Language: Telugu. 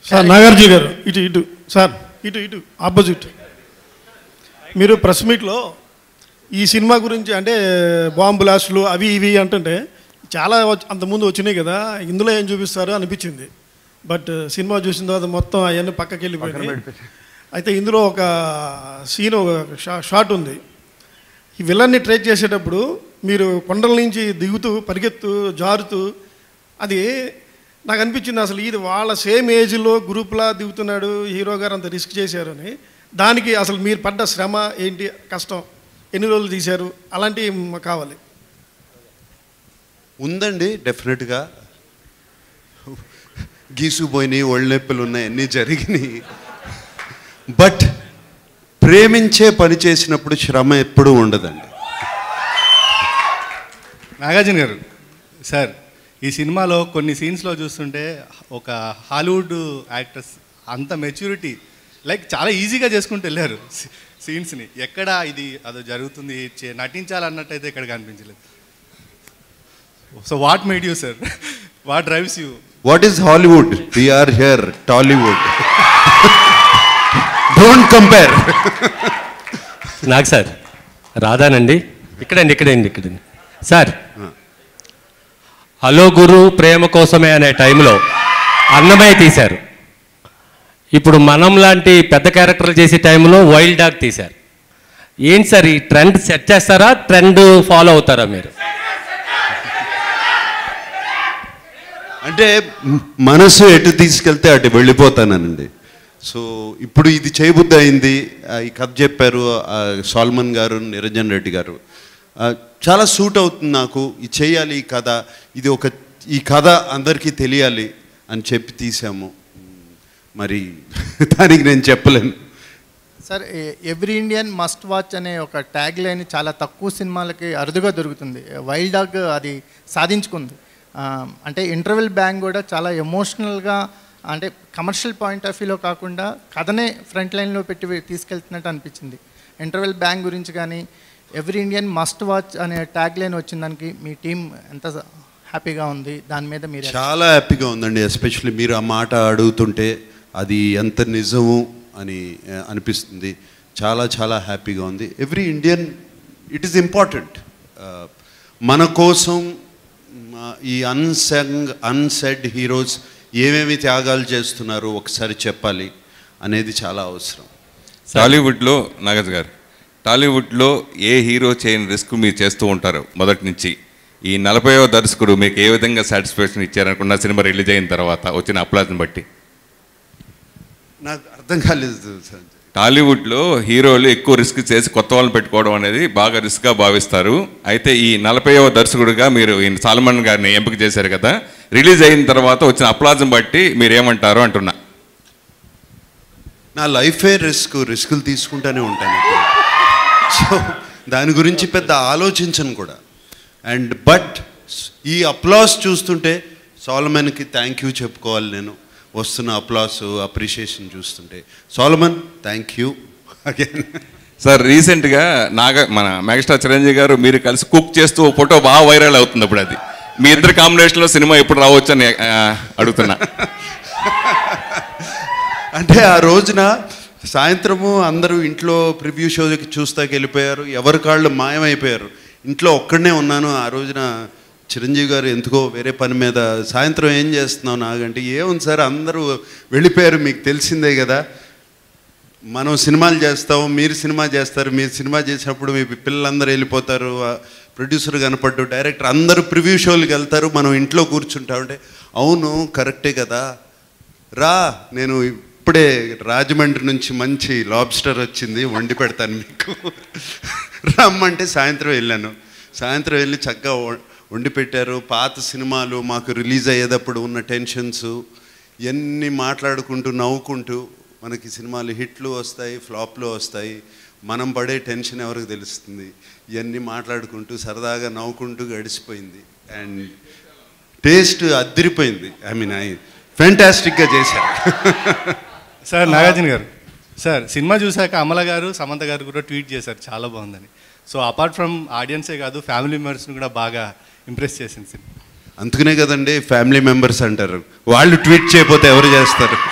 సార్ నాగార్జున గారు ఇటు ఇటు సార్ ఇటు ఇటు ఆపోజిట్ మీరు ప్రెస్ మీట్లో ఈ సినిమా గురించి అంటే బాంబు బ్లాస్టులు అవి ఇవి అంటుంటే చాలా వచ్చ- అంతకుముందు వచ్చినాయి కదా ఇందులో ఏం చూపిస్తారు అనిపించింది బట్ సినిమా చూసిన తర్వాత మొత్తం అవన్నీ పక్కకి వెళ్ళిపోయినాయి అయితే ఇందులో ఒక సీన్ ఒక షా- షాట్ ఉంది ఈ విలన్ని ట్రేక్ చేసేటప్పుడు మీరు కొండల నుంచి దిగుతూ పరిగెత్తు జారుతూ అది నాకు అనిపించింది అసలు ఇది వాళ్ళ సేమ్ ఏజ్లో గ్రూప్లా దిగుతున్నాడు హీరో గారు అంత రిస్క్ చేశారని దానికి అసలు మీరు పడ్డ శ్రమ ఏంటి కష్టం ఎన్ని రోజులు తీశారు అలాంటివి మాకు కావాలి ఉందండి డెఫినెట్గా గీసుకుపోయినాయి ఒళ్ళు నొప్పులు ఉన్నాయి అన్నీ జరిగినాయి బట్ ప్రేమించే పని చేసినప్పుడు శ్రమ ఎప్పుడూ ఉండదండి నాగార్జున గారు సార్ ఈ సినిమాలో కొన్ని సీన్స్లో చూస్తుంటే ఒక హాలీవుడ్ యాక్టర్స్ అంత మెచ్యూరిటీ లైక్ చాలా ఈజీగా చేసుకుంటూ వెళ్ళారు సీన్స్ని ఎక్కడ ఇది అదో జరుగుతుంది చే- నటించాలన్నట్టయితే ఎక్కడ కనిపించలేదు so what made you sir what drives you what is Hollywood we're here Tollywood don't compare నాకు సార్ రాధానండి ఇక్కడండి ఇక్కడండి ఇక్కడండి సార్ హలో గురు ప్రేమ కోసమే అనే టైంలో అన్నమయ్య తీశారు ఇప్పుడు మనం లాంటి పెద్ద క్యారెక్టర్లు చేసే టైంలో వైల్డ్ డాగ్ తీశారు ఏంటి సార్ ఈ ట్రెండ్ సెట్ చేస్తారా ట్రెండ్ ఫాలో అవుతారా మీరు అంటే మ్- మనసు ఎటు తీసుకెళ్తే అటు వెళ్ళిపోతానండి సో ఇప్పుడు ఇది చేయబుద్ధి అయింది ఆ, ఈ కథ చెప్పారు ఆ, సాల్మన్ గారు నిరంజన్ రెడ్డి గారు ఆ, చాలా సూట్ అవుతుంది నాకు ఇది చేయాలి ఈ కథ ఇది ఒక ఈ కథ అందరికీ తెలియాలి అని చెప్పి తీసాము మరి దానికి నేను చెప్పలేను sir every Indian must watch అనే ఒక ట్యాగ్ లైన్ చాలా తక్కువ సినిమాలకి అరుదుగా దొరుకుతుంది వైల్డ్ డాగ్ అది సాధించుకుంది ఆ, అంటే ఇంటర్వెల్ బ్యాంగ్ కూడా చాలా ఎమోషనల్గా అంటే కమర్షియల్ పాయింట్ ఆఫ్ వ్యూలో కాకుండా కథనే ఫ్రంట్ లైన్లో పెట్టి వే- తీసుకెళ్తున్నట్టు అనిపించింది ఇంటర్వెల్ బ్యాంగ్ గురించి కానీ ఎవ్రీ ఇండియన్ మస్ట్ వాచ్ అనే ట్యాగ్ లైన్ వచ్చిన దానికి మీ టీం ఎంత హ్యాపీగా ఉంది దాని మీద మీరు చాలా హ్యాపీగా ఉందండి ఎస్పెషల్లీ మీరు ఆ మాట అడుగుతుంటే అది ఎంత నిజము అని ఆ, అనిపిస్తుంది చాలా చాలా హ్యాపీగా ఉంది every Indian it is important మన కోసం మ, ఈ అన్సంగ్ అన్సెడ్ హీరోస్ ఏమేమి త్యాగాలు చేస్తున్నారు ఒకసారి చెప్పాలి అనేది చాలా అవసరం టాలీవుడ్లో నాగజ్ గారు టాలీవుడ్లో ఏ హీరో చేయని రిస్క్ మీరు చేస్తూ ఉంటారు మొదటి నుంచి ఈ నలభైవ దర్శకుడు మీకు ఏ విధంగా సాటిస్ఫాక్షన్ ఇచ్చారనుకున్న సినిమా రిలీజ్ అయిన తర్వాత వచ్చిన అప్లాజ్ని బట్టి నాకు అర్థం కాలేదు సార్ టాలీవుడ్లో హీరోలు ఎక్కువ రిస్క్ చేసి కొత్త వాళ్ళని పెట్టుకోవడం అనేది బాగా రిస్క్గా భావిస్తారు అయితే ఈ నలభైవ దర్శకుడిగా మీరు ఈ సాల్మన్ గారిని ఎంపిక చేశారు కదా రిలీజ్ అయిన తర్వాత వచ్చిన అప్లాజ్ని బట్టి మీరు ఏమంటారు అంటున్నా నా లైఫే రిస్క్ రిస్కులు తీసుకుంటూనే ఉంటాను ఎప్పుడు. సో దాని గురించి పెద్ద ఆలోచించను కూడా అండ్ బట్ ఈ అప్లాస్ చూస్తుంటే సాలమన్కి థ్యాంక్ యూ చెప్పుకోవాలి నేను వస్తున్న అప్లాస్ అప్రిషియేషన్ చూస్తుంటే Solomon thank you again sir రీసెంట్గా నాగ మన మెగాస్టార్ చిరంజీవి గారు మీరు కలిసి కుక్ చేస్తూ ఓ ఫోటో బాగా వైరల్ అవుతుంది అప్పుడు అది మీ ఇద్దరు కాంబినేషన్లో సినిమా ఎప్పుడు రావచ్చు అని ఆ, అడుగుతున్నా అంటే ఆ రోజున సాయంత్రము అందరూ ఇంట్లో ప్రివ్యూ షోకి చూస్తాకి వెళ్ళిపోయారు ఎవరి కాళ్ళు మాయమైపోయారు ఇంట్లో ఒక్కడనే ఉన్నాను ఆ రోజున చిరంజీవి గారు ఎందుకో వేరే పని మీద సాయంత్రం ఏం చేస్తున్నావు నాగంటే ఏముంది సార్ అందరూ వెళ్ళిపోయారు మీకు తెలిసిందే కదా మనం సినిమాలు చేస్తాం మీరు సినిమా చేస్తారు మీరు సినిమా చేసినప్పుడు మీ పిల్లలందరూ వెళ్ళిపోతారు ఆ ప్రొడ్యూసర్ కనపడ్డు డైరెక్టర్ అందరూ ప్రివ్యూ షోలకు వెళ్తారు మనం ఇంట్లో కూర్చుంటామంటే అవును కరెక్టే కదా రా నేను ఇప్పుడే రాజమండ్రి నుంచి మంచి లాబ్స్టర్ వచ్చింది వండి పెడతాను మీకు రమ్మంటే సాయంత్రం వెళ్ళాను సాయంత్రం వెళ్ళి చక్కగా వ- వండి పెట్టారు పాత సినిమాలు మాకు రిలీజ్ అయ్యేటప్పుడు ఉన్న టెన్షన్స్ ఇవన్నీ మాట్లాడుకుంటూ నవ్వుకుంటూ మనకి సినిమాలు హిట్లు వస్తాయి ఫ్లాప్లు వస్తాయి మనం పడే టెన్షన్ ఎవరికి తెలుస్తుంది ఇవన్నీ మాట్లాడుకుంటూ సరదాగా నవ్వుకుంటూ గడిచిపోయింది అండ్ టేస్ట్ అద్దరిపోయింది ఐ మీన్ ఐ ఫెంటాస్టిక్గా చేశారు సార్ నాగార్జున గారు సార్ సినిమా చూశాక అమల గారు సమంత గారు కూడా ట్వీట్ చేశారు చాలా బాగుందని సో అపార్ట్ ఫ్రమ్ ఆడియన్సే కాదు ఫ్యామిలీ మెంబర్స్ని కూడా బాగా ఇంప్రెస్ చేసింది సినిమా అందుకనే కదండి ఫ్యామిలీ మెంబర్స్ అంటారు వాళ్ళు ట్వీట్ చేయకపోతే ఎవరు చేస్తారు